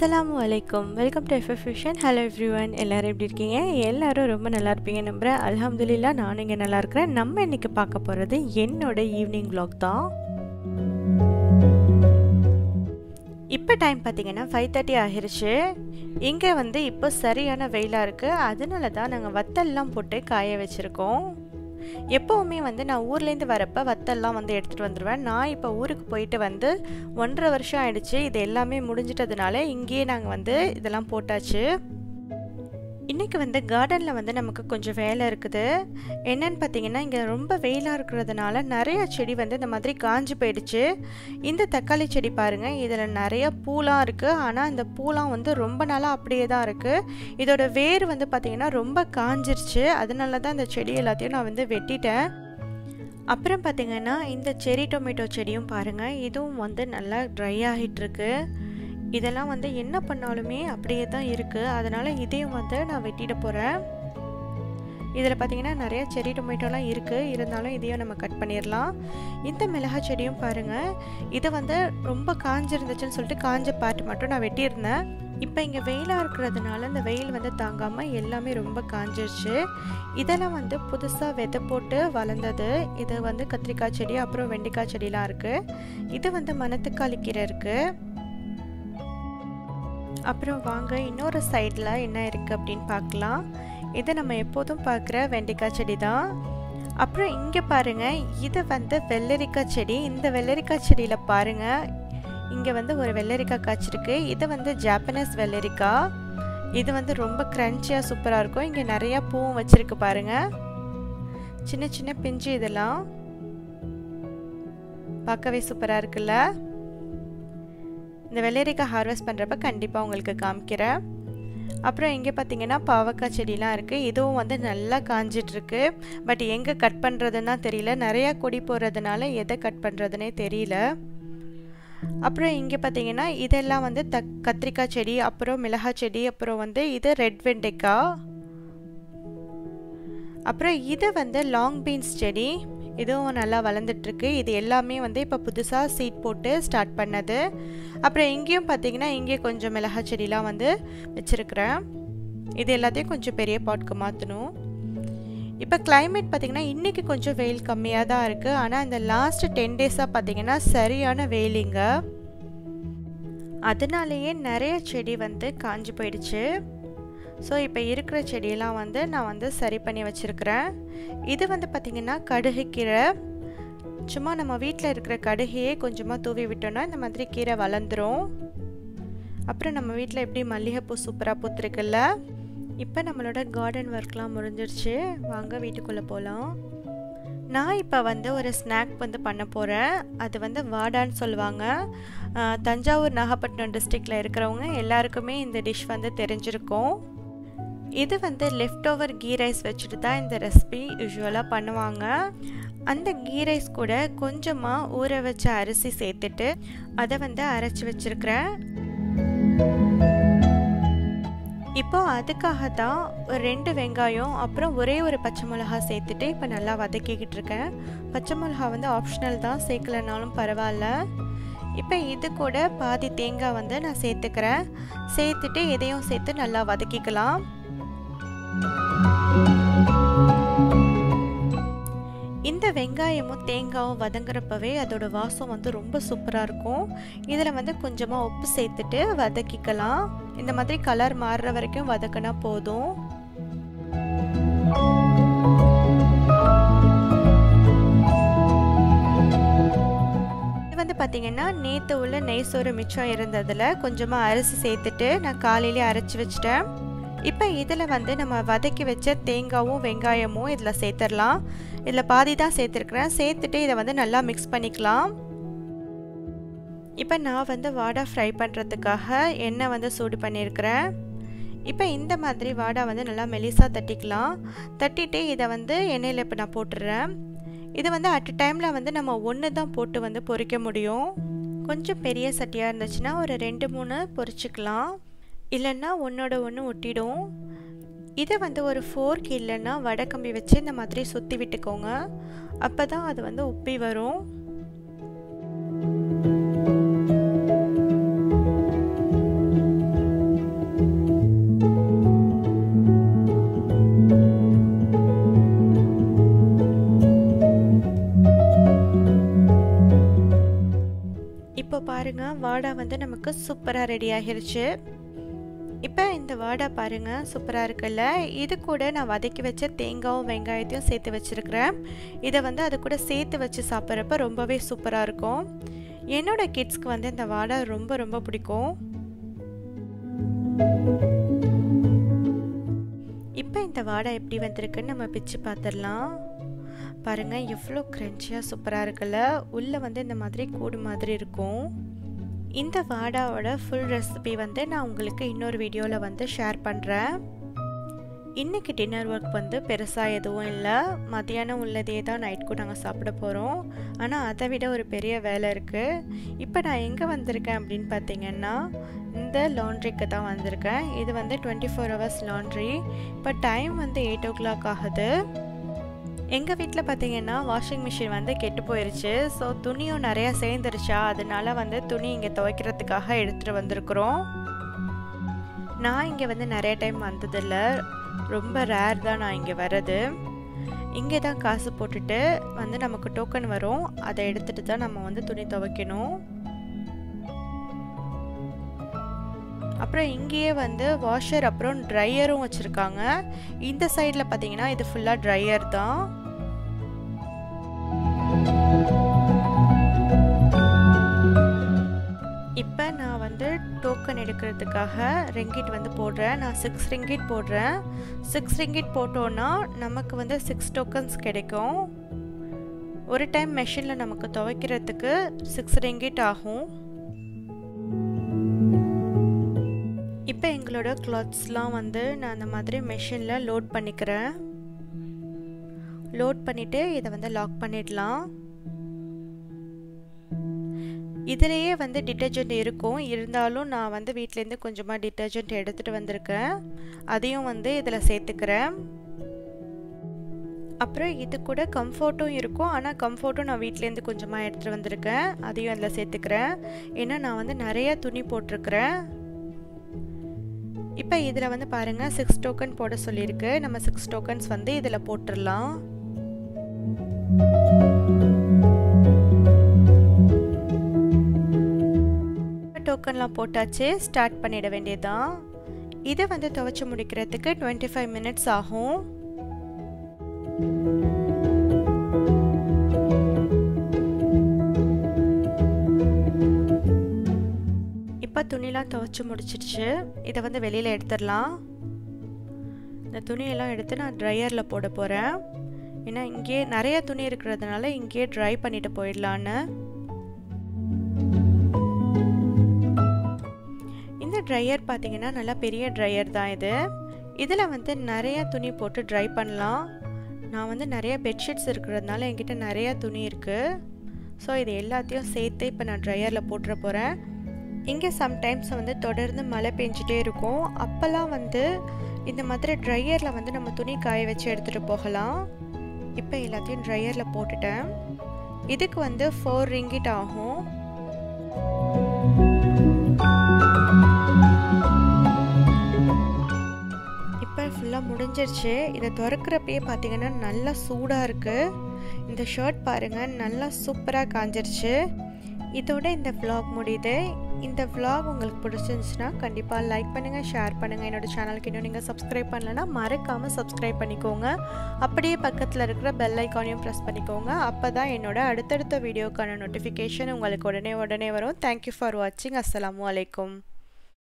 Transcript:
அஸ்ஸலாமு அலைக்கும் welcome to FF fusion hello everyone எல்லோரும் எப்படி இருக்கீங்க எல்லாரும் ரொம்ப நல்லா இருப்பீங்க நம்புகிறேன் அல்ஹம்துலில்லா நானும் இங்கே நல்லா இருக்கிறேன் நம்ம இன்றைக்கி பார்க்க போகிறது என்னோட ஈவினிங் vlog தான் இப்போ டைம் பார்த்தீங்கன்னா ஃபைவ் தேர்ட்டி ஆகிருச்சு இங்கே வந்து இப்போ சரியான வெயிலாக இருக்குது அதனால தான் நாங்கள் வத்தல்லாம் போட்டு காய வச்சுருக்கோம் எப்போவுமே வந்து நான் ஊர்லேருந்து வரப்போ வத்தல்லாம் வந்து எடுத்துகிட்டு வந்துடுவேன் நான் இப்போ ஊருக்கு போயிட்டு வந்து ஒன்றரை வருஷம் ஆயிடுச்சு இது எல்லாமே முடிஞ்சிட்டதுனால இங்கேயே நாங்கள் வந்து இதெல்லாம் போட்டாச்சு இன்றைக்கி வந்து கார்டனில் வந்து நமக்கு கொஞ்சம் வேலை இருக்குது என்னன்னு பார்த்தீங்கன்னா இங்கே ரொம்ப வெயிலாக இருக்கிறதுனால நிறைய செடி வந்து இந்த மாதிரி காஞ்சு போயிடுச்சு இந்த தக்காளி செடி பாருங்கள் இதில் நிறைய பூலாம் இருக்குது ஆனால் இந்த பூலாம் வந்து ரொம்ப நாளாக அப்படியே தான் இருக்குது இதோட வேர் வந்து பார்த்திங்கன்னா ரொம்ப காஞ்சிருச்சு அதனால தான் இந்த செடி எல்லாத்தையும் நான் வந்து வெட்டிட்டேன் அப்புறம் பார்த்திங்கன்னா இந்த செரி டொமேட்டோ செடியும் பாருங்கள் இதுவும் வந்து நல்லா ட்ரை ஆகிட்டுருக்கு இதெல்லாம் வந்து என்ன பண்ணாலுமே அப்படியே தான் இருக்குது அதனால் இதையும் வந்து நான் வெட்டிட போகிறேன் இதில் பார்த்திங்கன்னா நிறைய செரி டொமேட்டோலாம் இருக்குது இருந்தாலும் இதையும் நம்ம கட் பண்ணிடலாம் இந்த மிளகா செடியும் பாருங்கள் இது வந்து ரொம்ப காஞ்சிருந்துச்சுன்னு சொல்லிட்டு காஞ்ச பார்ட் மட்டும் நான் வெட்டியிருந்தேன் இப்போ இங்கே வெயிலாக இருக்கிறதுனால இந்த வெயில் வந்து தாங்காமல் எல்லாமே ரொம்ப காஞ்சிருச்சு இதெல்லாம் வந்து புதுசாக விதை போட்டு வளர்ந்தது இது வந்து கத்திரிக்காய் செடி அப்புறம் வெண்டைக்காய் செடிலாம் இருக்குது இது வந்து மணத்துக்காளி கீரை இருக்குது அப்புறம் வாங்க இன்னொரு சைடில் என்ன இருக்குது அப்படின்னு பார்க்கலாம் இது நம்ம எப்போதும் பார்க்குற வெண்டைக்காய் செடி தான் அப்புறம் இங்கே பாருங்கள் இது வந்து வெள்ளரிக்காய் செடி இந்த வெள்ளரிக்காய் செடியில் பாருங்கள் இங்கே வந்து ஒரு வெள்ளரிக்காய் காய்ச்சிருக்கு இது வந்து ஜாப்பனீஸ் வெள்ளரிக்காய் இது வந்து ரொம்ப க்ரன்ச்சியாக சூப்பராக இருக்கும் இங்கே நிறையா பூவும் வச்சுருக்கு பாருங்கள் சின்ன சின்ன பிஞ்சு இதெல்லாம் பார்க்கவே சூப்பராக இருக்குல்ல இந்த வெள்ளரிக்காய் ஹார்வெஸ்ட் பண்ணுறப்ப கண்டிப்பாக உங்களுக்கு காமிக்கிறேன் அப்புறம் இங்கே பார்த்தீங்கன்னா பாவக்காய் செடிலாம் இருக்குது இதுவும் வந்து நல்லா காஞ்சிட்ருக்கு பட் எங்கே கட் பண்ணுறதுன்னா தெரியல நிறையா கொடி போடுறதுனால எதை கட் பண்ணுறதுனே தெரியல அப்புறம் இங்கே பார்த்தீங்கன்னா இதெல்லாம் வந்து த கத்திரிக்காய் செடி அப்புறம் மிளகாய் செடி அப்புறம் வந்து இது ரெட் வெண்டைக்காய் அப்புறம் இது வந்து லாங் பீன்ஸ் செடி இதுவும் நல்லா வளர்ந்துட்டுருக்கு இது எல்லாமே வந்து இப்போ புதுசாக சீட் போட்டு ஸ்டார்ட் பண்ணது அப்புறம் இங்கேயும் பார்த்தீங்கன்னா இங்கே கொஞ்சம் மிளகாய் செடிலாம் வந்து வச்சுருக்கிறேன் இது எல்லாத்தையும் கொஞ்சம் பெரிய பாட்க்கு மாற்றணும் இப்போ கிளைமேட் பார்த்திங்கன்னா இன்றைக்கி கொஞ்சம் வெயில் கம்மியாக தான் இருக்குது ஆனால் இந்த லாஸ்ட் டென் டேஸாக பார்த்திங்கன்னா சரியான வெயிலிங்க அதனாலேயே நிறைய செடி வந்து காஞ்சி போயிடுச்சு ஸோ இப்போ இருக்கிற செடியெல்லாம் வந்து நான் வந்து சரி பண்ணி வச்சுருக்கிறேன் இது வந்து பார்த்திங்கன்னா கடுகு கீரை சும்மா நம்ம வீட்டில் இருக்கிற கடுகையே கொஞ்சமாக தூவி விட்டோன்னா இந்த மாதிரி கீரை வளர்ந்துரும் அப்புறம் நம்ம வீட்டில் எப்படி மல்லிகைப்பூ சூப்பராக பூத்துருக்குல்ல இப்போ நம்மளோட கார்டன் ஒர்க்லாம் முடிஞ்சிருச்சு வாங்க வீட்டுக்குள்ளே போகலாம் நான் இப்போ வந்து ஒரு ஸ்நாக் வந்து பண்ண போகிறேன் அது வந்து வாடான்னு சொல்லுவாங்க தஞ்சாவூர் நாகப்பட்டினம் டிஸ்ட்ரிக்டில் இருக்கிறவங்க எல்லாருக்குமே இந்த டிஷ் வந்து தெரிஞ்சிருக்கும் இது வந்து லெஃப்ட் ஓவர் கீ ரைஸ் வச்சுட்டு தான் இந்த ரெசிபி யூஸ்வலாக பண்ணுவாங்க அந்த கீ ரைஸ் கூட கொஞ்சமாக ஊற வச்ச அரிசி சேர்த்துட்டு அதை வந்து அரைச்சி வச்சுருக்கிறேன் இப்போ அதுக்காக தான் ஒரு ரெண்டு வெங்காயம் அப்புறம் ஒரே ஒரு பச்சை மிளகா சேர்த்துட்டு இப்போ நல்லா வதக்கிக்கிட்டு இருக்கேன் பச்சை மிளகா வந்து ஆப்ஷனல் தான் சேர்க்கலனாலும் பரவாயில்ல இப்போ இது கூட பாதி தேங்காய் வந்து நான் சேர்த்துக்கிறேன் சேர்த்துட்டு இதையும் சேர்த்து நல்லா வதக்கிக்கலாம் இந்த வெங்காயமும் தேங்காயும் வதங்குறப்பவே அதோட வாசம் வந்து ரொம்ப சூப்பராக இருக்கும் இதில் வந்து கொஞ்சமாக உப்பு சேர்த்துட்டு வதக்கிக்கலாம் இந்த மாதிரி கலர் மாறுற வரைக்கும் வதக்கினா போதும் இது வந்து பார்த்திங்கன்னா நேற்று உள்ள நெய் சோறு மிச்சம் இருந்ததில் கொஞ்சமாக அரிசி சேர்த்துட்டு நான் காலையிலே அரைச்சி வச்சிட்டேன் இப்போ இதில் வந்து நம்ம வதக்கி வச்ச தேங்காயும் வெங்காயமும் இதில் சேர்த்துடலாம் இதில் பாதி தான் சேர்த்துருக்குறேன் சேர்த்துட்டு இதை வந்து நல்லா மிக்ஸ் பண்ணிக்கலாம் இப்போ நான் வந்து வாடா ஃப்ரை பண்ணுறதுக்காக எண்ணெய் வந்து சூடு பண்ணியிருக்கிறேன் இப்போ இந்த மாதிரி வாடா வந்து நல்லா மெலிசாக தட்டிக்கலாம் தட்டிட்டு இதை வந்து எண்ணெயில் இப்போ நான் போட்டுடுறேன் இது வந்து அட் டைமில் வந்து நம்ம ஒன்று தான் போட்டு வந்து பொரிக்க முடியும் கொஞ்சம் பெரிய சட்டியாக இருந்துச்சுன்னா ஒரு ரெண்டு மூணு பொரிச்சிக்கலாம் இல்லைன்னா ஒன்றோட ஒன்று ஒட்டிடும் இதை வந்து ஒரு ஃபோர்க் இல்லைன்னா வடக்கம்பி வச்சு இந்த மாதிரி சுற்றி விட்டுக்கோங்க அப்போ தான் அது வந்து உப்பி வரும் பாருங்கள் வாடா வந்து நமக்கு சூப்பராக ரெடி ஆகிருச்சு இப்போ இந்த வாடா பாருங்கள் சூப்பராக இருக்குல்ல இது கூட நான் வதக்கி வச்ச தேங்காயும் வெங்காயத்தையும் சேர்த்து வச்சுருக்கிறேன் இதை வந்து அது கூட சேர்த்து வச்சு சாப்பிட்றப்ப ரொம்பவே சூப்பராக இருக்கும் என்னோட கிட்ஸ்க்கு வந்து இந்த வாடை ரொம்ப ரொம்ப பிடிக்கும் இப்போ இந்த வாடை எப்படி வந்திருக்குன்னு நம்ம பிச்சு பார்த்துடலாம் பாருங்கள் எவ்வளோ க்ரன்ச்சியாக சூப்பராக இருக்குல்ல உள்ளே வந்து இந்த மாதிரி கூடு மாதிரி இருக்கும் இந்த வாடாவோட ஃபுல் ரெசிபி வந்து நான் உங்களுக்கு இன்னொரு வீடியோவில் வந்து ஷேர் பண்ணுறேன் இன்றைக்கி டின்னர் ஒர்க் வந்து பெருசாக எதுவும் இல்லை மதியானம் உள்ளதே தான் நைட்க்கும் நாங்கள் சாப்பிட போகிறோம் ஆனால் அதை விட ஒரு பெரிய வேலை இருக்குது இப்போ நான் எங்கே வந்திருக்கேன் அப்படின்னு பார்த்தீங்கன்னா இந்த லாண்ட்ரிக்கு தான் வந்திருக்கேன் இது வந்து டுவெண்ட்டி ஃபோர் ஹவர்ஸ் லாண்ட்ரி இப்போ டைம் வந்து எயிட் ஓ கிளாக் ஆகுது எங்கள் வீட்டில் பார்த்தீங்கன்னா வாஷிங் மிஷின் வந்து கெட்டு போயிருச்சு ஸோ துணியும் நிறையா சேர்ந்துருச்சா அதனால வந்து துணி இங்கே துவைக்கிறதுக்காக எடுத்துகிட்டு வந்திருக்கிறோம் நான் இங்கே வந்து நிறைய டைம் வந்ததில்லை ரொம்ப ரேர் தான் நான் இங்கே வர்றது இங்கே தான் காசு போட்டுட்டு வந்து நமக்கு டோக்கன் வரும் அதை எடுத்துகிட்டு தான் நம்ம வந்து துணி துவைக்கணும் அப்புறம் இங்கேயே வந்து வாஷர் அப்புறம் ட்ரையரும் வச்சுருக்காங்க இந்த சைடில் பார்த்தீங்கன்னா இது ஃபுல்லாக ட்ரையர் தான் இப்போ நான் வந்து டோக்கன் எடுக்கிறதுக்காக ரிங்கிட் வந்து போடுறேன் நான் சிக்ஸ் ரிங்கிட் போடுறேன் சிக்ஸ் ரிங்கிட் போட்டோன்னா நமக்கு வந்து சிக்ஸ் டோக்கன்ஸ் கிடைக்கும் ஒரு டைம் மெஷினில் நமக்கு துவைக்கிறதுக்கு சிக்ஸ் ரிங்கிட் ஆகும் இப்போ எங்களோட கிளாத்ஸ்லாம் வந்து நான் அந்த மாதிரி மெஷினில் லோட் பண்ணிக்கிறேன் லோட் பண்ணிவிட்டு இதை வந்து லாக் பண்ணிடலாம் இதிலேயே வந்து டிட்டர்ஜெண்ட் இருக்கும் இருந்தாலும் நான் வந்து வீட்டிலேருந்து கொஞ்சமாக டிட்டர்ஜெண்ட் எடுத்துகிட்டு வந்திருக்கேன் அதையும் வந்து இதில் சேர்த்துக்கிறேன் அப்புறம் இது கூட கம்ஃபர்ட்டும் இருக்கும் ஆனால் கம்ஃபர்ட்டும் நான் வீட்டிலேருந்து கொஞ்சமாக எடுத்துகிட்டு வந்திருக்கேன் அதையும் அதில் சேர்த்துக்கிறேன் ஏன்னா நான் வந்து நிறைய துணி போட்டிருக்கிறேன் இப்போ இதில் வந்து பாருங்கள் சிக்ஸ் டோக்கன் போட சொல்லியிருக்கு நம்ம சிக்ஸ் டோக்கன்ஸ் வந்து இதில் போட்டுடலாம் டோக்கன்லாம் போட்டாச்சு ஸ்டார்ட் பண்ணிட வேண்டியதுதான் இதை வந்து துவைச்சி முடிக்கிறதுக்கு டுவெண்ட்டி ஃபைவ் மினிட்ஸ் ஆகும் இப்போ துணிலாம் துவைச்சி முடிச்சிடுச்சு இதை வந்து வெளியில் எடுத்துடலாம் இந்த துணியெல்லாம் எடுத்து நான் ட்ரையரில் போட போகிறேன் ஏன்னா இங்கேயே நிறைய துணி இருக்கிறதுனால இங்கேயே ட்ரை பண்ணிட்டு போயிடலான்னு இந்த ட்ரையர் பார்த்தீங்கன்னா நல்லா பெரிய ட்ரையர் தான் இது இதில் வந்து நிறைய துணி போட்டு ட்ரை பண்ணலாம் நான் வந்து நிறைய பெட்ஷீட்ஸ் இருக்கிறதுனால என்கிட்ட நிறைய துணி இருக்குது ஸோ இது எல்லாத்தையும் சேர்த்து இப்போ நான் ட்ரையரில் போட்டுற போகிறேன் இங்கே சம்டைம்ஸ் வந்து தொடர்ந்து மழை பெஞ்சிட்டே இருக்கும் அப்போல்லாம் வந்து இந்த மாதிரி ட்ரையரில் வந்து நம்ம துணி காய வச்சு எடுத்துகிட்டு போகலாம் இப்போ எல்லாத்தையும் ட்ரையரில் போட்டுட்டேன் இதுக்கு வந்து ஃபோர் ரிங்கிட் ஆகும் இப்போ ஃபுல்லாக முடிஞ்சிருச்சு இதை திறக்கிறப்பயே பார்த்தீங்கன்னா நல்லா சூடாக இருக்குது இந்த ஷர்ட் பாருங்கள் நல்லா சூப்பராக காஞ்சிருச்சு இதோட இந்த vlog முடியுது இந்த vlog உங்களுக்கு பிடிச்சிருந்துச்சுன்னா கண்டிப்பாக லைக் பண்ணுங்கள் ஷேர் பண்ணுங்கள் என்னோடய சேனலுக்கு இன்னும் நீங்கள் சப்ஸ்கிரைப் பண்ணலன்னா மறக்காமல் சப்ஸ்கிரைப் பண்ணிக்கோங்க அப்படியே பக்கத்தில் இருக்கிற பெல் ஐக்கானையும் ப்ரெஸ் பண்ணிக்கோங்க அப்போ தான் என்னோட அடுத்தடுத்த வீடியோக்கான நோட்டிஃபிகேஷன் உங்களுக்கு உடனே உடனே வரும் தேங்க்யூ ஃபார் வாட்சிங் அஸ்ஸலாமு அலைக்கும்